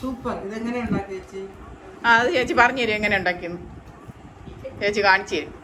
Super ഇതെങ്ങനെ ഉണ്ടാക്കി ചേച്ചി ആ അത് ചേച്ചി പറഞ്ഞു തരും എങ്ങനെ ഉണ്ടാക്കിയെന്ന് ചേച്ചി കാണിച്ചു തരും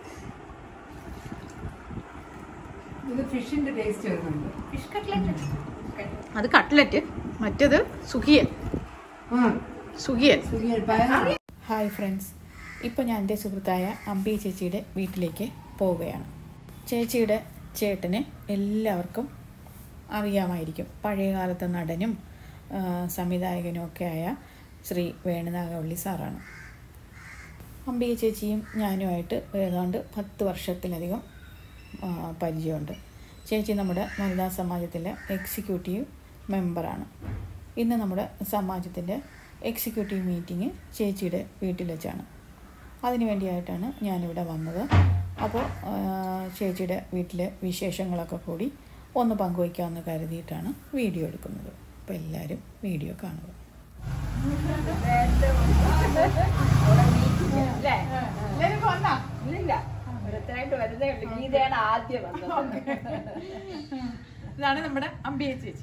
ഇത് ഫിഷിന്റെ ടേസ്റ്റ് വരുന്നുണ്ട് ഫിഷ് കട്ട്ലറ്റ് അത് കട്ട്ലറ്റ് മറ്റേത് സുഖിയൻ ആ സുഖിയൻ സുഖിയൻ പയറ് ഹായ് ഫ്രണ്ട്സ് ഇപ്പോൾ ഞാൻ എൻ്റെ സുഹൃത്തായ അമ്പി ചേച്ചിയുടെ വീട്ടിലേക്ക് പോവുകയാണ് ചേച്ചിയുടെ ചേട്ടനെ എല്ലാവർക്കും അറിയാമായിരിക്കും പഴയകാലത്തെ നടനും ആ, സംവിധായകനും ഒക്കെ ആയ ശ്രീ വേണുനാഗവള്ളി സാറാണ് അംബിക ചേച്ചിയും ഞാനുമായിട്ട് ഏതാണ്ട് പത്ത് വർഷത്തിലധികം ആ, പരിചയമുണ്ട് ചേച്ചി നമ്മുടെ വനിതാ സമാജത്തിലെ എക്സിക്യൂട്ടീവ് മെമ്പറാണ് ഇന്ന് നമ്മുടെ സമാജത്തിൻ്റെ എക്സിക്യൂട്ടീവ് മീറ്റിംഗ് ചേച്ചിയുടെ വീട്ടിൽ വെച്ചാണ് അതിനു വേണ്ടിയായിട്ടാണ് ഞാനിവിടെ വന്നത് അപ്പോൾ ആ, ചേച്ചിയുടെ വീട്ടിലെ വിശേഷങ്ങളൊക്കെ കൂടി ഒന്ന് പങ്കുവയ്ക്കാമെന്ന് കരുതിയിട്ടാണ് വീഡിയോ എടുക്കുന്നത് അപ്പോൾ എല്ലാവരും വീഡിയോ കാണുക ഇല്ലില്ല ഓരോരുത്തരായിട്ട് വരുന്നേ ഉള്ളൂ ഗീതയാണ് ആദ്യം വന്നത് ഇതാണ് നമ്മുടെ അമ്പിയ ചേച്ചി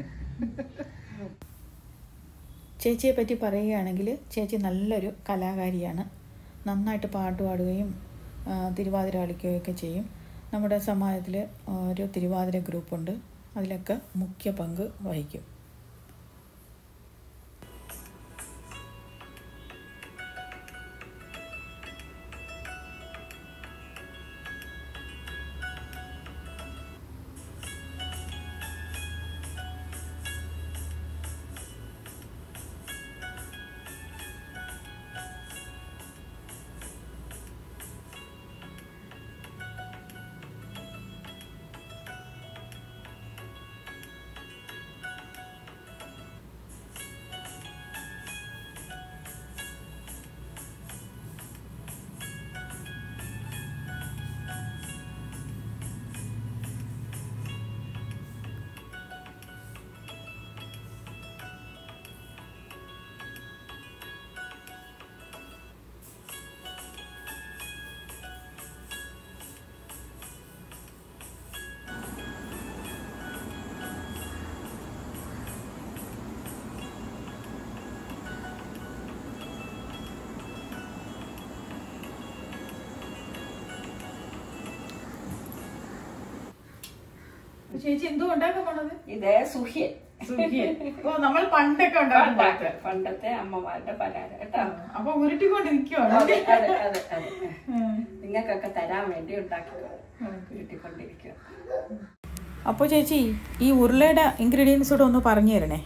ചേച്ചിയെ പറ്റി പറയുകയാണെങ്കിൽ ചേച്ചി നല്ലൊരു കലാകാരിയാണ് നന്നായിട്ട് പാട്ട് പാടുകയും ആ, തിരുവാതിര കളിക്കുകയൊക്കെ ചെയ്യും നമ്മുടെ സമാജത്തിൽ ഒരു തിരുവാതിര ഗ്രൂപ്പുണ്ട് അതിലൊക്കെ മുഖ്യ പങ്ക് വഹിക്കും ചേച്ചി എന്തോ ഉണ്ടാക്കാൻ പോണത് ഇത് സുഖിയൻ ഓ നമ്മൾ പണ്ടൊക്കെ പണ്ടത്തെ പണ്ടത്തെ അമ്മമാരുടെ പലഹാരം കേട്ടോ അപ്പൊ ഉരുട്ടിക്കൊണ്ട് നിൽക്കുവാണ് അതെ അതെ അതെ അതെ നിങ്ങൾക്കൊക്കെ തരാൻ വേണ്ടി ഉണ്ടാക്കുക വീട്ടിക്കൊണ്ടിരിക്കുക അപ്പോൾ ചേച്ചി ഈ ഉരുളയുടെ ഇൻഗ്രീഡിയൻസ് കൂടെ ഒന്ന് പറഞ്ഞു തരണേ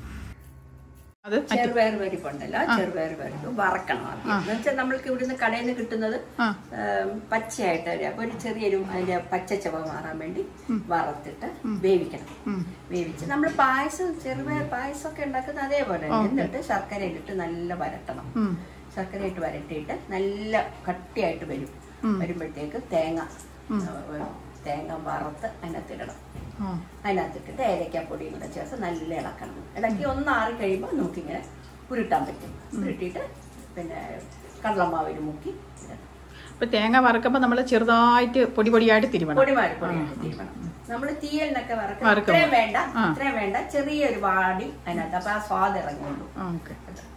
അത് ചെറുപയർ പരിപ്പുണ്ടല്ലോ ചെറുപയർ പരിപ്പ് വറക്കണം ആദ്യം എന്ന് വെച്ചാൽ നമ്മൾക്ക് ഇവിടുന്ന് കടയിൽ നിന്ന് കിട്ടുന്നത് ആ. ഏം, പച്ചയായിട്ട് ഒരു- അപ്പൊ ഒരു ചെറിയൊരു അതിന്റെ പച്ചച്ചവ മാറാൻ വേണ്ടി വറുത്തിട്ട് വേവിക്കണം വേവിച്ച് നമ്മൾ പായസം ചെറുപയർ പായസം ഒക്കെ ഉണ്ടാക്കുന്നത് അതേപോലെ തന്നെ. എന്നിട്ട് ശർക്കരയിലിട്ട് നല്ല വരട്ടണം ശർക്കരയിട്ട് വരട്ടിയിട്ട് നല്ല കട്ടിയായിട്ട് വരും വരുമ്പോഴത്തേക്ക് തേങ്ങ ഏ, തേങ്ങ വറുത്ത് അതിനകത്തിടണം ആ അതിനകത്തിട്ടിട്ട് ഏലക്കാപ്പൊടിയും കൂടെ ചേർത്ത് നല്ല ഇളക്കണം ഇളക്കി ഒന്ന് ആറി കഴിയുമ്പോൾ നമുക്കിങ്ങനെ ഉരുട്ടാൻ പറ്റും ഉരുട്ടിയിട്ട് പിന്നെ കടലമാവിൽ മുക്കി ഇടണം. അപ്പൊ തേങ്ങ വറക്കുമ്പോ നമ്മൾ ചെറുതായിട്ട് പൊടി പൊടിയായിട്ട് തിരുവണം പൊടിമാരി പൊടിയായിട്ട് തീരണം നമ്മൾ തീയലിനൊക്കെ വറക്കും വറക്കും. ഇത്രയും വേണ്ട ആ. ഇത്രയും വേണ്ട ചെറിയൊരു വാടി അതിനകത്ത് അപ്പൊ ആ സ്വാദ് ഇറങ്ങുള്ളൂ ഓക്കെ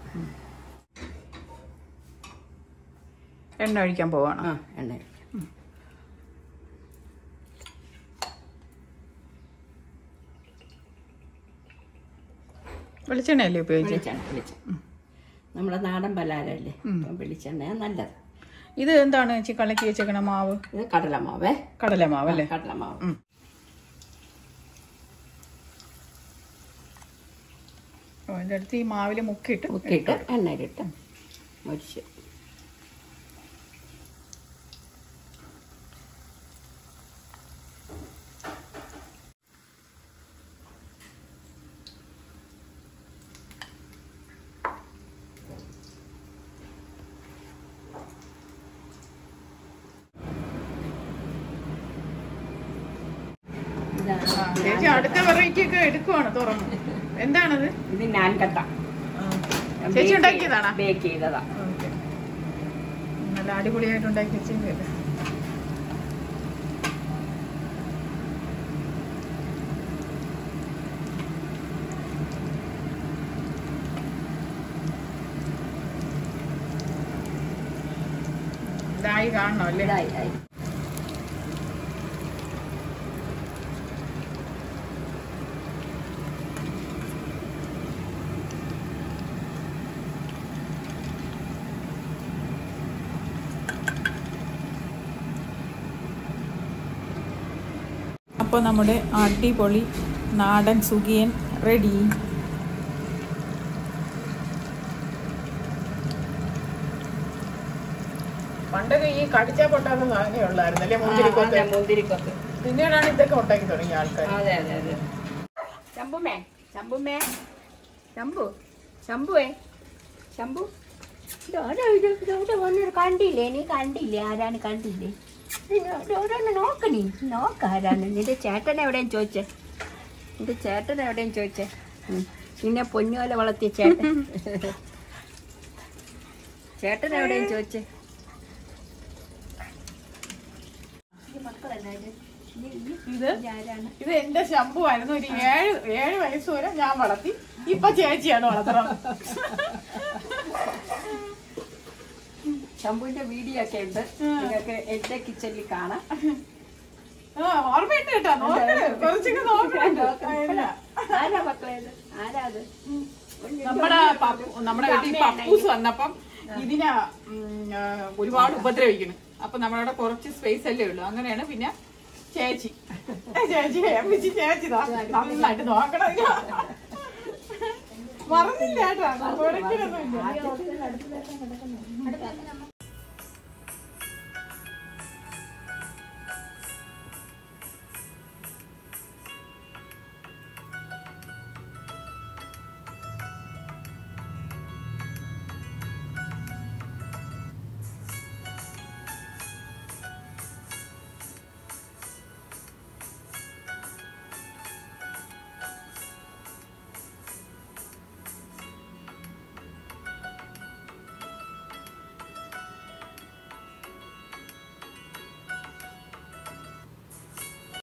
എണ്ണ ഒഴിക്കാൻ പോവാണ് ആ എണ്ണ ഒഴിക്കാം. വെളിച്ചെണ്ണയല്ലേ ഉപയോഗിച്ച് വെളിച്ചെണ്ണ വെളിച്ചെണ്ണ നമ്മുടെ നാടൻ പലഹാരമല്ലേ അപ്പം വെളിച്ചെണ്ണയാണ് നല്ലത് ഇത് എന്താണ് ചേച്ചി കലക്കി വെച്ചേക്കണ മാവ് ഇത് കടലമാവേ കടലമാവ് അല്ലേ കടലമാവ് ഉം. ഓ, ഇതിന്റെ അടുത്ത് ഈ മാവില് മുക്കിയിട്ട് മുക്കിയിട്ട് എണ്ണയിലിട്ട് മൊരിച്ച് ഇതാണ് ആ, ചേച്ചി അടുത്ത വെറൈറ്റി ഒക്കെ എടുക്കുവാണ് തുറന്ന് എന്താണത് ഇത് ഞാൻ കട്ട ചേച്ചി ഉണ്ടാക്കിയതാണോ? ബേക്ക് ചെയ്തതാ ഓക്കെ നല്ല അടിപൊളിയായിട്ട് ഉണ്ടാക്കി വെച്ചേക്കല്ലേ ആയി കാണണം അല്ലേ ഇതായി ആയി അപ്പോൾ നമ്മുടെ അടിപൊളി നാടൻ സുഖിയൻ റെഡി പണ്ടൊക്കെ ഈ കടിച്ചാ പൊട്ടാത്ത സാധനമേ ഉള്ളായിരുന്നു അല്ലേ മുന്തിരിക്കൊക്കെ ആ, മുന്തിരിക്കൊക്കെ പിന്നീടാണ് ഇതൊക്കെ ഉണ്ടാക്കി തുടങ്ങിയ ആൾക്കാർ അതെ അതെ അതെ ശംഭുമേ ശംഭുമേ ശംഭു ശംഭുവേ ശംഭു ഇതോടെ ഇത് ഇതോടെ വന്നൊരു കണ്ടില്ലേ നീ കണ്ടില്ലേ ആരാണ് കണ്ടില്ലേ ഓരോന്ന് നോക്ക് നീ നോക്ക് ആരാണ് നിന്റെ ചേട്ടൻ എവിടെയും ചോദിച്ചേ നിന്റെ ചേട്ടൻ എവിടെയും ചോദിച്ചേ ഉം. നിന്നെ പൊന്നുപോലെ വളർത്തിയ ചേട്ടൻ ചേട്ടൻ എവിടെയും ചോദിച്ചേ ഈ മക്കളല്ലേ ഇത്? ഈ- ഈ- ഇത് ഈ ആരാണ് ഇത് എന്റെ ശംഭു ആയിരുന്നു ഒരു ഏഴ് ഏഴ് വയസ്സ് വരെ ഞാൻ വളർത്തി ഇപ്പൊ ചേച്ചിയാണ് വളർത്തണം ശംഭുവിന്റെ വീഡിയോ ഒക്കെ ഉണ്ട് നിങ്ങൾക്ക് എന്റെ കിച്ചണിൽ കാണാം ആ, ഓർമ്മയുണ്ട് കേട്ടോ നോക്ക് കുറച്ചൊക്കെ നോക്കണുണ്ട് ഇല്ല. ആരാ മക്കളെ ഇത്? ആരാ അത് നമ്മുടെ പപ്പു- നമ്മുടെ വീട്ടിൽ പപ്പൂസ് വന്നപ്പം ഇതിനെ ഉം, ആ, ഒരുപാട് ഉപദ്രവിക്കുന്നു അപ്പൊ നമ്മളവിടെ കുറച്ച് സ്പേസ് അല്ലേ ഉള്ളൂ അങ്ങനെയാണ് പിന്നെ ചേച്ചി ചേച്ചി ഏൽപ്പിച്ച് ചേച്ചി ദാ നന്നായിട്ട് നോക്കണം മറന്നില്ല കേട്ടോ ഒരിക്കലൊന്നും ഇല്ല